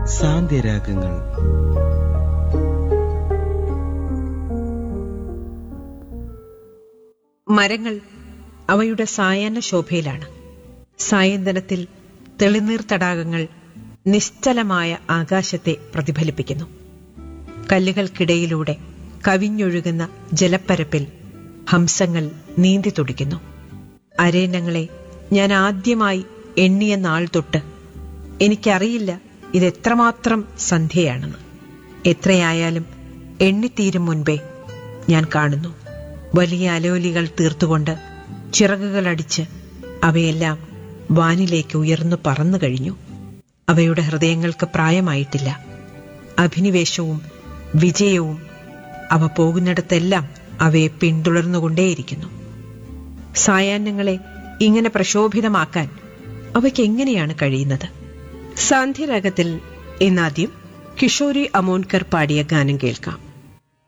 സാന്ധ്യരാഗങ്ങൾ മരങ്ങൾ അവയുടെ സായാഹ്ന ശോഭയിലാണ് സായന്തനത്തിൽ തെളിനീർ തടാകങ്ങൾ നിശ്ചലമായ ആകാശത്തെ പ്രതിഫലിപ്പിക്കുന്നു കല്ലുകൾക്കിടയിലൂടെ കവിഞ്ഞൊഴുകുന്ന ജലപ്പരപ്പിൽ ഹംസങ്ങൾ നീന്തി തുടിക്കുന്നു അരേനങ്ങളെ ഞാൻ ആദ്യമായി എണ്ണിയ നാൾ തൊട്ട് എനിക്കറിയില്ല ഇതെത്രമാത്രം സന്ധ്യയാണെന്ന് എത്രയായാലും എണ്ണിത്തീരും മുൻപേ ഞാൻ കാണുന്നു വലിയ അലോലികൾ തീർത്തുകൊണ്ട് ചിറകുകളടിച്ച് അവയെല്ലാം വാനിലേക്ക് ഉയർന്നു പറന്നു കഴിഞ്ഞു അവയുടെ ഹൃദയങ്ങൾക്ക് പ്രായമായിട്ടില്ല അഭിനിവേശവും വിജയവും അവ പോകുന്നിടത്തെല്ലാം അവയെ പിന്തുടർന്നുകൊണ്ടേയിരിക്കുന്നു സായാഹ്നങ്ങളെ ഇങ്ങനെ പ്രക്ഷോഭിതമാക്കാൻ അവയ്ക്ക് എങ്ങനെയാണ് കഴിയുന്നത് സാന്ധ്യരാഗത്തിൽ ഇന്നാദ്യം കിഷോരി അമോൻകർ പാടിയ ഗാനം കേൾക്കാം